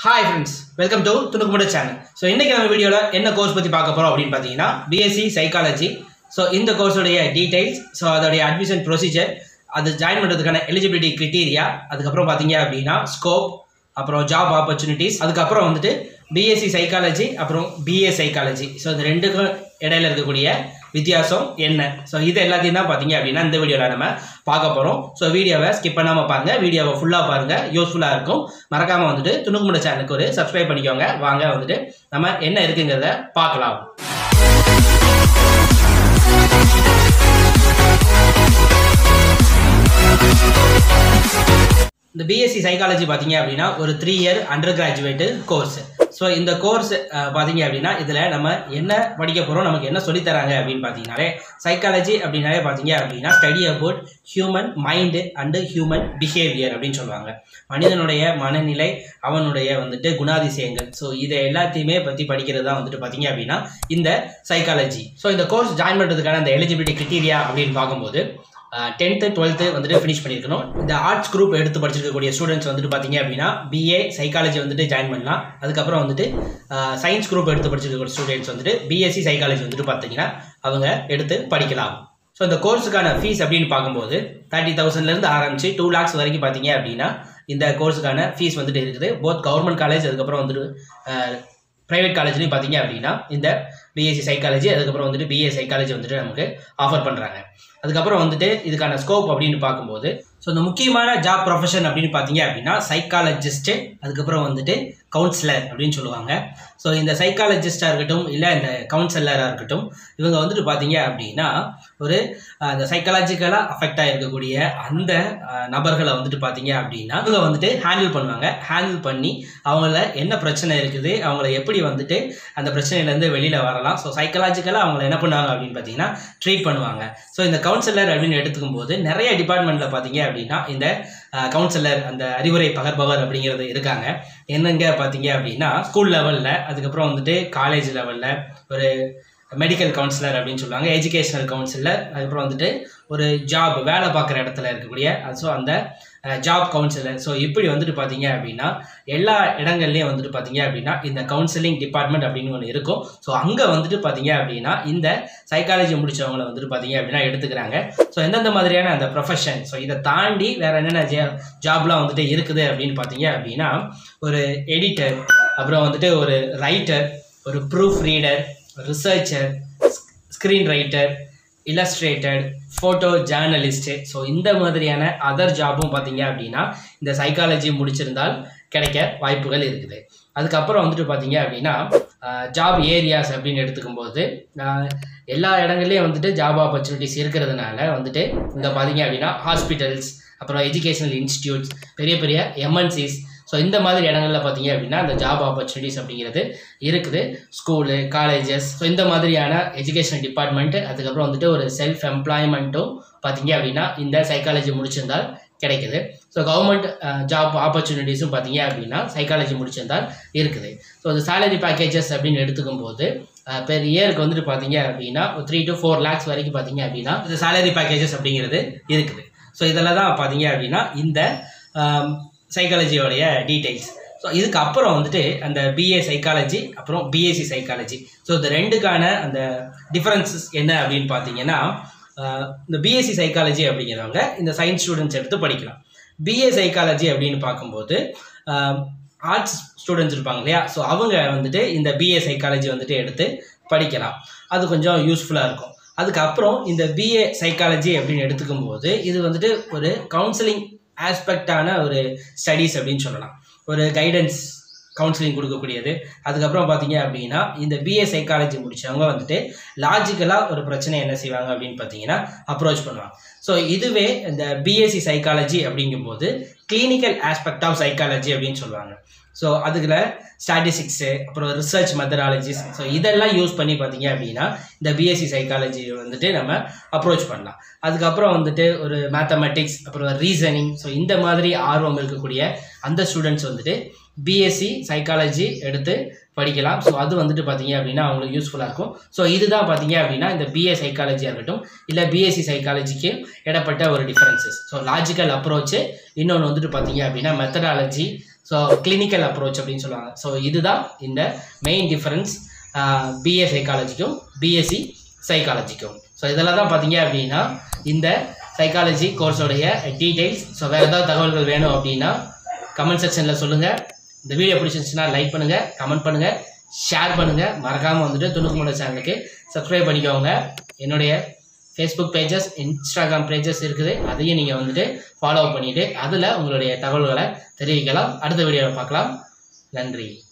hi friends welcome to துணுக்குமுட channel so இன்றைக்கி நம்ம வீடியோவில் என்ன கோர்ஸ் பற்றி பார்க்க போகிறோம் அப்படின்னு பார்த்தீங்கன்னா பிஎஸ்சி சைக்காலஜி ஸோ இந்த கோர்ஸோடைய டீடைல்ஸ் ஸோ அதோடைய அட்மிஷன் ப்ரொசீஜர் அது ஜாயின் பண்ணுறதுக்கான எலிஜிபிலிட்டி கிரிட்டீரியா அதுக்கப்புறம் பார்த்தீங்க அப்படின்னா ஸ்கோப் அப்புறம் ஜாப் ஆப்பர்ச்சுனிட்டிஸ் அதுக்கப்புறம் வந்துட்டு பிஎஸ்சி சைக்காலஜி அப்புறம் பிஏ சைக்காலஜி ஸோ இந்த ரெண்டுக்கும் இடையில இருக்கக்கூடிய வித்தியாசம் என்ன ஸோ இது எல்லாத்தையும் தான் பார்த்தீங்க அப்படின்னா இந்த வீடியோவில் நம்ம பார்க்க போகிறோம் ஸோ வீடியோவை ஸ்கிப் பண்ணாமல் பாருங்கள் வீடியோவை ஃபுல்லாக பாருங்கள் யூஸ்ஃபுல்லாக இருக்கும் மறக்காமல் வந்துட்டு துணுக்குமுட சேனலுக்கு ஒரு சப்ஸ்கிரைப் பண்ணிக்கோங்க வாங்க வந்துட்டு நம்ம என்ன இருக்குங்கிறத பார்க்கலாம் இந்த பிஎஸ்சி சைக்காலஜி பார்த்தீங்க அப்படின்னா ஒரு three year under graduate course so இந்த கோர்ஸ் பார்த்தீங்க அப்படின்னா இதில் நம்ம என்ன படிக்க போகிறோம் நமக்கு என்ன சொல்லித் தராங்க அப்படின்னு பார்த்தீங்கன்னாலே சைக்காலஜி அப்படின்னாலே பார்த்தீங்க அப்படின்னா study about human mind and human behaviour அப்படின்னு சொல்லுவாங்க மனிதனுடைய மனநிலை அவனுடைய வந்துட்டு குணாதிசயங்கள் ஸோ இதை எல்லாத்தையுமே பற்றி படிக்கிறது தான் வந்துட்டு பார்த்தீங்க அப்படின்னா இந்த சைக்காலஜி ஸோ இந்த கோர்ஸ் ஜாயின் பண்ணுறதுக்கான அந்த எலிஜிபிலிட்டி கிரிட்டீரியா அப்படின்னு பார்க்கும்போது டென்த்து டுவெல்த்து வந்துட்டு ஃபினிஷ் பண்ணியிருக்கணும் இந்த ஆர்ட்ஸ் குரூப் எடுத்து படிச்சிருக்கக்கூடிய ஸ்டூடெண்ட்ஸ் வந்துட்டு பார்த்தீங்க அப்படின்னா பிஏ சைக்காலஜி வந்துட்டு ஜாயின் பண்ணலாம் அதுக்கப்புறம் வந்துட்டு சயின்ஸ் குரூப் எடுத்து படிச்சிருக்கக்கூடிய ஸ்டூடெண்ட்ஸ் வந்துட்டு பிஎஸ்சி சைக்காலஜி வந்துட்டு பார்த்தீங்கன்னா அவங்க எடுத்து படிக்கலாம் ஸோ இந்த கோர்ஸுக்கான ஃபீஸ் அப்படின்னு பார்க்கும்போது தேர்ட்டி தௌசண்ட்லேருந்து ஆரம்பிச்சு டூ லேக்ஸ் வரைக்கும் பார்த்தீங்க அப்படின்னா இந்த கோர்ஸுக்கான ஃபீஸ் வந்துட்டு இருக்குது போத் கவர்மெண்ட் காலேஜ் அதுக்கப்புறம் வந்துட்டு ப்ரைவேட் காலேஜ்லையும் பார்த்தீங்க அப்படின்னா இந்த பிஎஸ்சி சைக்காலஜி அதுக்கப்புறம் வந்துட்டு பிஏ சைக்காலஜி வந்துட்டு நமக்கு ஆஃபர் பண்ணுறாங்க அதுக்கப்புறம் வந்துட்டு இதுக்கான ஸ்கோப் அப்படின்னு பார்க்கும்போது ஸோ இந்த முக்கியமான ஜாப் ப்ரொஃபஷன் அப்படின்னு பார்த்தீங்க அப்படின்னா சைக்காலஜிஸ்ட்டு அதுக்கப்புறம் வந்துட்டு கவுன்சிலர் அப்படின்னு சொல்லுவாங்க ஸோ இந்த சைக்காலஜிஸ்டாக இருக்கட்டும் இல்லை இந்த கவுன்சிலராக இருக்கட்டும் இவங்க வந்துட்டு பார்த்தீங்க அப்படின்னா ஒரு அந்த சைக்காலஜிக்கலாக அஃபெக்ட் ஆகிருக்கக்கூடிய அந்த நபர்களை வந்துட்டு பார்த்தீங்க அப்படின்னா இவங்க வந்துட்டு ஹேண்டில் பண்ணுவாங்க ஹேண்டில் பண்ணி அவங்கள என்ன பிரச்சனை இருக்குது அவங்கள எப்படி வந்துட்டு அந்த பிரச்சனையிலேருந்து வெளியில் வரலாம் ஸோ சைக்காலஜிக்கலாக அவங்கள என்ன பண்ணுவாங்க அப்படின்னு பார்த்தீங்கன்னா ட்ரீட் பண்ணுவாங்க ஸோ இந்த கவுன்சிலர் அப்படின்னு எடுத்துக்கும் போது நிறைய டிபார்ட்மெண்ட்டில் பார்த்தீங்க அப்படின்னா இந்த கவுன்சிலர் அந்த அறிவுரை பகர்பவர் அப்படிங்கிறது இருக்காங்க என்னங்க பார்த்தீங்க அப்படின்னா ஸ்கூல் லெவலில் அதுக்கப்புறம் வந்துட்டு காலேஜ் லெவலில் ஒரு மெடிக்கல் கவுன்சிலர் அப்படின்னு சொல்லுவாங்க எஜுகேஷனல் கவுன்சிலர் அதுக்கப்புறம் வந்துட்டு ஒரு ஜாப் வேலை பார்க்குற இடத்துல இருக்கக்கூடிய ஸோ அந்த ஜாப் கவுன்சிலர் ஸோ இப்படி வந்துட்டு பார்த்தீங்க அப்படின்னா எல்லா இடங்கள்லையும் வந்துட்டு பார்த்தீங்க அப்படின்னா இந்த கவுன்சிலிங் டிபார்ட்மெண்ட் அப்படின்னு ஒன்று இருக்கும் ஸோ அங்கே வந்துட்டு பார்த்தீங்க அப்படின்னா இந்த சைக்காலஜி முடிச்சவங்கள வந்துட்டு பார்த்தீங்க அப்படின்னா எடுத்துக்கிறாங்க ஸோ எந்தெந்த மாதிரியான அந்த ப்ரொஃபஷன் ஸோ இதை தாண்டி வேறு என்னென்ன ஜே ஜாப்லாம் வந்துட்டு இருக்குது அப்படின்னு பார்த்தீங்க அப்படின்னா ஒரு எடிட்டர் அப்புறம் வந்துட்டு ஒரு ரைட்டர் ஒரு proofreader researcher screen writer illustrated photo journalist so இந்த மாதிரியான அதர் ஜாப்பும் பார்த்தீங்க அப்படின்னா இந்த சைக்காலஜி முடிச்சிருந்தால் கிடைக்க வாய்ப்புகள் இருக்குது அதுக்கப்புறம் வந்துட்டு பார்த்தீங்க அப்படின்னா ஜாப் ஏரியாஸ் அப்படின்னு எடுத்துக்கும்போது எல்லா இடங்கள்லையும் வந்துட்டு ஜாப் ஆப்பர்ச்சுனிட்டிஸ் இருக்கிறதுனால வந்துட்டு இங்கே பார்த்தீங்க அப்படின்னா ஹாஸ்பிட்டல்ஸ் அப்புறம் எஜுகேஷனல் இன்ஸ்டியூட்ஸ் பெரிய பெரிய எம்என்சிஸ் ஸோ இந்த மாதிரி இடங்களில் பார்த்தீங்க அப்படின்னா அந்த ஜாப் ஆப்பர்ச்சுனிட்டிஸ் அப்படிங்கிறது இருக்குது ஸ்கூலு காலேஜஸ் ஸோ இந்த மாதிரியான எஜுகேஷன் டிபார்ட்மெண்ட்டு அதுக்கப்புறம் வந்துட்டு ஒரு செல்ஃப் எம்ப்ளாய்மெண்ட்டும் பார்த்தீங்க அப்படின்னா இந்த சைக்காலஜி முடிச்சிருந்தால் கிடைக்குது ஸோ கவர்மெண்ட் ஜாப் ஆப்பர்ச்சுனிட்டிஸும் பார்த்தீங்க அப்படின்னா சைக்காலஜி முடிச்சிருந்தால் இருக்குது ஸோ இந்த சேலரி பேக்கேஜஸ் அப்படின்னு எடுத்துக்கும் போது பெர் இயருக்கு வந்துட்டு பார்த்தீங்க அப்படின்னா த்ரீ டு ஃபோர் லேக்ஸ் வரைக்கும் பார்த்தீங்க அப்படின்னா இந்த சேலரி பேக்கேஜஸ் அப்படிங்கிறது இருக்குது ஸோ இதில் தான் பார்த்தீங்க அப்படின்னா இந்த சைக்காலஜியோடைய டீட்டெயில்ஸ் ஸோ இதுக்கு அப்புறம் வந்துட்டு அந்த பிஏ சைக்காலஜி அப்புறம் பிஎஸ்சி சைக்காலஜி ஸோ இந்த ரெண்டுக்கான அந்த டிஃப்ரென்சஸ் என்ன அப்படின்னு பார்த்தீங்கன்னா இந்த பிஎஸ்சி சைக்காலஜி அப்படிங்கிறவங்க இந்த சயின்ஸ் ஸ்டூடெண்ட்ஸ் எடுத்து படிக்கலாம் பிஏ சைக்காலஜி அப்படின்னு பார்க்கும்போது ஆர்ட்ஸ் ஸ்டூடெண்ட்ஸ் இருப்பாங்க இல்லையா ஸோ அவங்க வந்துட்டு இந்த பிஏ சைக்காலஜி வந்துட்டு எடுத்து படிக்கலாம் அது கொஞ்சம் யூஸ்ஃபுல்லாக இருக்கும் அதுக்கப்புறம் இந்த பிஏ சைக்காலஜி அப்படின்னு எடுத்துக்கும் போது இது வந்துட்டு ஒரு கவுன்சிலிங் ஆஸ்பெக்டான ஒரு ஸ்டடீஸ் அப்படின்னு சொல்லலாம் ஒரு கைடன்ஸ் கவுன்சிலிங் கொடுக்கக்கூடியது அதுக்கப்புறம் பார்த்தீங்க அப்படின்னா இந்த பிஏ சைக்காலஜி முடித்தவங்க வந்துட்டு லாஜிக்கலாக ஒரு பிரச்சனை என்ன செய்வாங்க அப்படின்னு பார்த்தீங்கன்னா அப்ரோச் பண்ணுவாங்க ஸோ இதுவே இந்த பிஎஸ்சி சைக்காலஜி அப்படிங்கும்போது கிளினிக்கல் ஆஸ்பெக்ட் ஆஃப் சைக்காலஜி அப்படின்னு சொல்லுவாங்க ஸோ அதுக்குள்ள ஸ்டாட்டிஸ்டிக்ஸு அப்புறம் ரிசர்ச் மெத்தடாலஜிஸ் ஸோ இதெல்லாம் யூஸ் பண்ணி பார்த்தீங்க அப்படின்னா இந்த பிஎஸ்சி சைக்காலஜி வந்துட்டு நம்ம அப்ரோச் பண்ணலாம் அதுக்கப்புறம் வந்துட்டு ஒரு மேத்தமெட்டிக்ஸ் அப்புறம் ரீசனிங் ஸோ இந்த மாதிரி ஆர்வம் இருக்கக்கூடிய அந்த ஸ்டூடெண்ட்ஸ் வந்துட்டு பிஎஸ்சி சைக்காலஜி எடுத்து படிக்கலாம் ஸோ அது வந்துட்டு பார்த்தீங்க அப்படின்னா அவங்களுக்கு யூஸ்ஃபுல்லாக இருக்கும் ஸோ இதுதான் பார்த்தீங்க அப்படின்னா இந்த பிஏ சைக்காலஜியாக இருக்கட்டும் இல்லை பிஎஸ்சி சைக்காலஜிக்கு இடப்பட்ட ஒரு டிஃப்ரென்சஸ் ஸோ லாஜிக்கல் அப்ரோச்சு இன்னொன்று வந்துட்டு பார்த்தீங்க அப்படின்னா மெத்தடாலஜி ஸோ கிளினிக்கல் அப்ரோச் அப்படின்னு சொல்லுவாங்க ஸோ இதுதான் இந்த மெயின் டிஃபரன்ஸ் பிஏ சைக்காலஜிக்கும் பிஎஸ்சி சைக்காலஜிக்கும் ஸோ இதெல்லாம் தான் பார்த்தீங்க அப்படின்னா இந்த சைக்காலஜி கோர்ஸோடைய டீட்டெயில்ஸ் ஸோ வேறு ஏதாவது தகவல்கள் வேணும் அப்படின்னா கமெண்ட் செக்ஷனில் சொல்லுங்கள் இந்த வீடியோ பிடிச்சிருந்துச்சுன்னா லைக் பண்ணுங்கள் கமெண்ட் பண்ணுங்கள் ஷேர் பண்ணுங்கள் மறக்காமல் வந்துட்டு துணுக்குமுட சேனலுக்கு சப்ஸ்கிரைப் பண்ணிக்கோங்க என்னுடைய ஃபேஸ்புக் பேஜஸ் இன்ஸ்டாகிராம் பேஜஸ் இருக்குது அதையும் நீங்கள் வந்துட்டு ஃபாலோ பண்ணிவிட்டு அதில் உங்களுடைய தகவல்களை தெரிவிக்கலாம் அடுத்த வீடியோவில் பார்க்கலாம் நன்றி